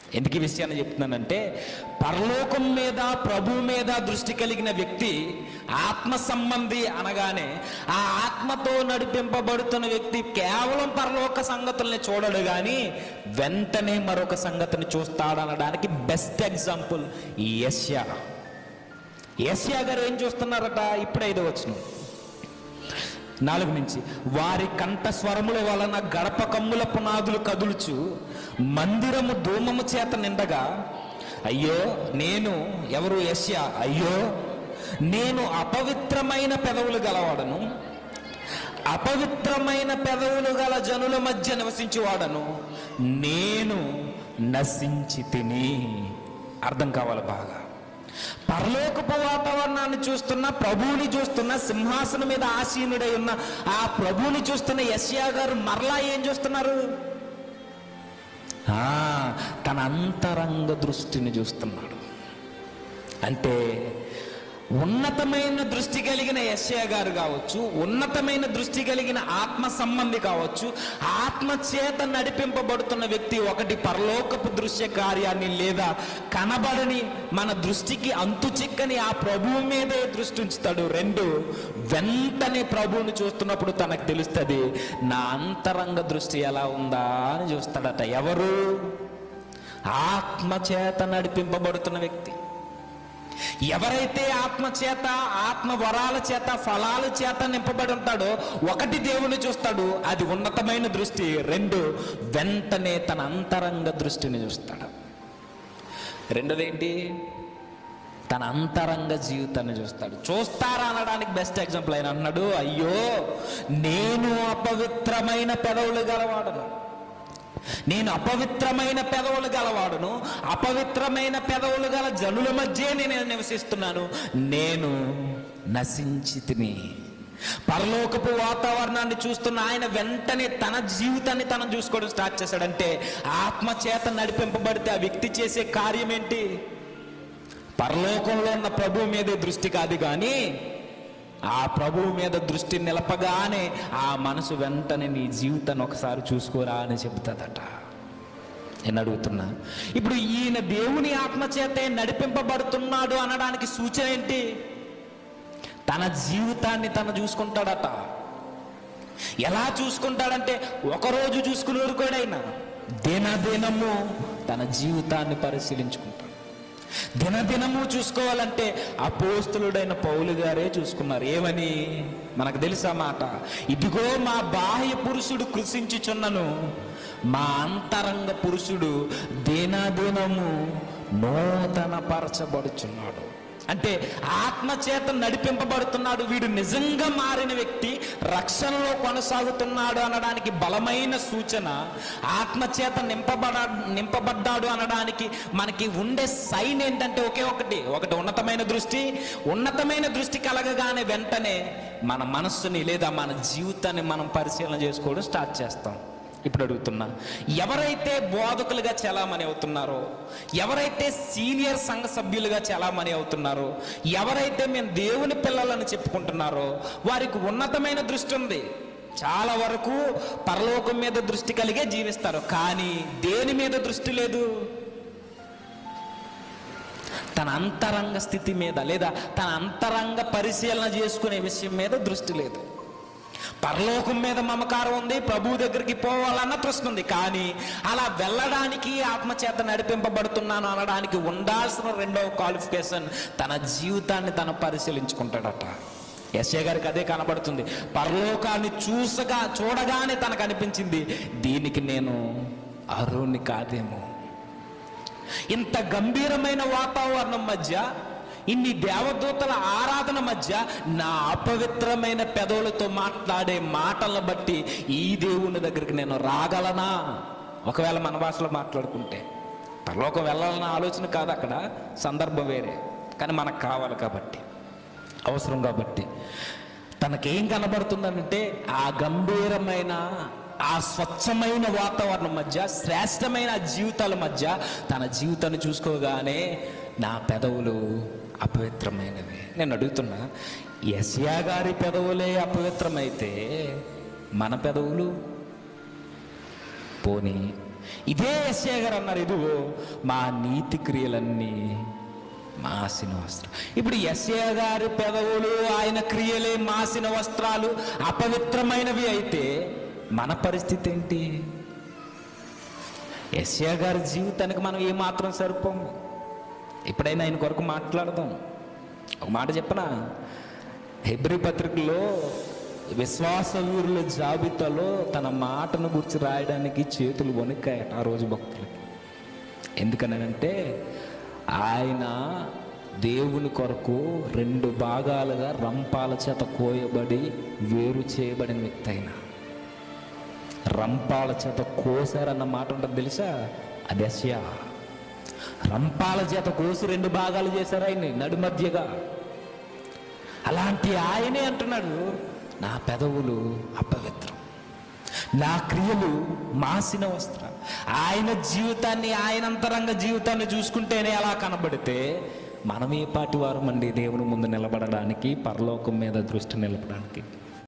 ఎందుకు ఈ విషయాన్ని చెప్తున్నానంటే పరలోకం మీద ప్రభు మీద దృష్టి కలిగిన వ్యక్తి ఆత్మ సంబంధి అనగానే ఆ ఆత్మతో నడిపింపబడుతున్న వ్యక్తి కేవలం పరలోక సంగతుల్ని చూడడు కానీ వెంటనే మరొక సంగతిని చూస్తాడనడానికి బెస్ట్ ఎగ్జాంపుల్ ఈ యస్యా యస్యా గారు ఏం చూస్తున్నారట ఇప్పుడే ఐదో వచ్చిన నాలుగు నుంచి వారి కంఠ స్వరముల వలన గడప కమ్ముల పునాదులు కదులుచు మందిరము ధూమము చేత నిండగా అయ్యో నేను ఎవరు యస్యా అయ్యో నేను అపవిత్రమైన పెదవులు గలవాడను అపవిత్రమైన పెదవులు గల జనుల మధ్య నివసించేవాడను నేను నశించి తిని అర్థం కావాలి బాగా పరలోకపు వాతావరణాన్ని చూస్తున్న ప్రభువుని చూస్తున్న సింహాసనం మీద ఆసీనుడై ఉన్న ఆ ప్రభువుని చూస్తున్న యశ్యా గారు మరలా ఏం చూస్తున్నారు ఆ, తన అంతరంగ దృష్టిని చూస్తున్నాడు అంటే ఉన్నతమైన దృష్టి కలిగిన యశ్యా గారు కావచ్చు ఉన్నతమైన దృష్టి కలిగిన ఆత్మ సంబంధి కావచ్చు ఆత్మ చేత నడిపింపబడుతున్న వ్యక్తి ఒకటి పరలోకపు దృశ్య కార్యాన్ని లేదా కనబడని మన దృష్టికి అంతు చిక్కని ఆ ప్రభువు మీదే దృష్టి ఉంచుతాడు రెండు వెంటనే ప్రభువుని చూస్తున్నప్పుడు తనకు తెలుస్తుంది నా అంతరంగ దృష్టి ఎలా ఉందా అని చూస్తాడట ఎవరు ఆత్మ చేత నడిపింపబడుతున్న వ్యక్తి ఎవరైతే ఆత్మ చేత ఆత్మ వరాల చేత ఫలాల చేత నింపబడి ఉంటాడో ఒకటి దేవుని చూస్తాడు అది ఉన్నతమైన దృష్టి రెండు వెంటనే తన అంతరంగ దృష్టిని చూస్తాడు రెండోది ఏంటి తన అంతరంగ జీవితాన్ని చూస్తాడు చూస్తారా అనడానికి బెస్ట్ ఎగ్జాంపుల్ ఆయన అన్నాడు అయ్యో నేను అపవిత్రమైన పెదవులు గలవాడను నేను అపవిత్రమైన పెదవులు గలవాడును అపవిత్రమైన పెదవులు గల జనుల మధ్య నేను నివసిస్తున్నాను నేను నశించి తిని పరలోకపు వాతావరణాన్ని చూస్తున్న ఆయన వెంటనే తన జీవితాన్ని తను చూసుకోవడం స్టార్ట్ చేశాడంటే ఆత్మ చేత నడిపింపబడితే ఆ వ్యక్తి చేసే కార్యం ఏంటి పరలోకంలో ఉన్న ప్రభు మీదే దృష్టి కాదు కానీ ఆ ప్రభువు మీద దృష్టి నిలపగానే ఆ మనసు వెంటనే నీ జీవితాన్ని ఒకసారి చూసుకోరా అని చెబుతుందట నేను అడుగుతున్నా ఇప్పుడు ఈయన దేవుని ఆత్మచేతే నడిపింపబడుతున్నాడు అనడానికి సూచన ఏంటి తన జీవితాన్ని తను చూసుకుంటాడట ఎలా చూసుకుంటాడంటే ఒకరోజు చూసుకుని ఊరుకోడైనా దినదినము తన జీవితాన్ని పరిశీలించుకుంటాడు దినదినము చూసుకోవాలంటే అపోస్తులుడైన పౌలు గారే చూసుకున్నారు ఏమని మనకు తెలుసా మాట ఇదిగో మా బాహ్య పురుషుడు కృషించుచున్నను మా అంతరంగ పురుషుడు దినదినము నూతన పరచబడుచున్నాడు అంటే ఆత్మచేత నడిపింపబడుతున్నాడు వీడు నిజంగా మారిన వ్యక్తి రక్షణలో కొనసాగుతున్నాడు అనడానికి బలమైన సూచన ఆత్మచేత నింపబడ నింపబడ్డాడు అనడానికి మనకి ఉండే సైన్ ఏంటంటే ఒకే ఒకటి ఒకటి ఉన్నతమైన దృష్టి ఉన్నతమైన దృష్టి కలగగానే వెంటనే మన మనస్సుని లేదా మన జీవితాన్ని మనం పరిశీలన చేసుకోవడం స్టార్ట్ చేస్తాం ఇప్పుడు అడుగుతున్నా ఎవరైతే బోధకులుగా చలామణి అవుతున్నారో ఎవరైతే సీనియర్ సంఘ సభ్యులుగా చలామణి అవుతున్నారో ఎవరైతే మేము దేవుని పిల్లలని చెప్పుకుంటున్నారో వారికి ఉన్నతమైన దృష్టి ఉంది చాలా వరకు పరలోకం మీద దృష్టి కలిగే జీవిస్తారు కానీ దేని మీద దృష్టి లేదు తన అంతరంగ స్థితి మీద లేదా తన అంతరంగ పరిశీలన చేసుకునే విషయం మీద దృష్టి లేదు పరలోకం మీద మమకారం ఉంది ప్రభు దగ్గరికి పోవాలన్న తృష్ణ ఉంది కానీ అలా వెళ్ళడానికి ఆత్మచేత నడిపింపబడుతున్నాను అనడానికి ఉండాల్సిన రెండవ క్వాలిఫికేషన్ తన జీవితాన్ని తను పరిశీలించుకుంటాడట ఎస్ఏ గారికి అదే కనబడుతుంది పరలోకాన్ని చూసగా చూడగానే తనకు అనిపించింది దీనికి నేను అరుణ్ణి కాదేమో ఇంత గంభీరమైన వాతావరణం మధ్య ఇన్ని దేవదూతల ఆరాధన మధ్య నా అపవిత్రమైన పెదవులతో మాట్లాడే మాటలను బట్టి ఈ దేవుని దగ్గరికి నేను రాగలనా ఒకవేళ మన భాషలో మాట్లాడుకుంటే పరలోకం వెళ్ళాలన్న ఆలోచన కాదు అక్కడ సందర్భం వేరే కానీ మనకు కావాలి కాబట్టి అవసరం కాబట్టి తనకేం కనబడుతుందంటే ఆ గంభీరమైన ఆ స్వచ్ఛమైన వాతావరణం మధ్య శ్రేష్టమైన జీవితాల మధ్య తన జీవితాన్ని చూసుకోగానే నా పెదవులు అపవిత్రమైనవి నేను అడుగుతున్నా యసియా గారి పెదవులే అపవిత్రమైతే మన పెదవులు పోనీ ఇదే ఎస్ఏ గారు అన్నారు ఇదిగో మా నీతి క్రియలన్నీ మాసిన వస్త్రం ఇప్పుడు ఎస్ఏ గారి పెదవులు ఆయన క్రియలే మాసిన వస్త్రాలు అపవిత్రమైనవి అయితే మన పరిస్థితి ఏంటి ఎస్ఏ గారి జీవితానికి మనం ఏమాత్రం సరిపోము ఎప్పుడైనా ఆయన కొరకు మాట్లాడదాం ఒక మాట చెప్పనా హెబ్రి పత్రికలో విశ్వాస వీరుల జాబితాలో తన మాటను గురించి రాయడానికి చేతులు వణికాయట ఆ రోజు భక్తులకి ఎందుకనంటే ఆయన దేవుని కొరకు రెండు భాగాలుగా రంపాల చేత కోయబడి వేరు చేయబడిన వ్యక్తి అయినా రంపాల చేత కోసారన్న మాట ఉంటుంది తెలుసా అది అస్యా రంపాల చేత కోసి రెండు భాగాలు చేశారు ఆయన్ని నడుమధ్యగా అలాంటి ఆయనే అంటున్నాడు నా పెదవులు అపవిత్రం నా క్రియలు మాసిన వస్త్రం ఆయన జీవితాన్ని ఆయన అంతరంగ జీవితాన్ని చూసుకుంటేనే అలా కనబడితే మనం ఏ పాటి వారం అండి దేవుని ముందు నిలబడడానికి పరలోకం మీద దృష్టి నిలపడానికి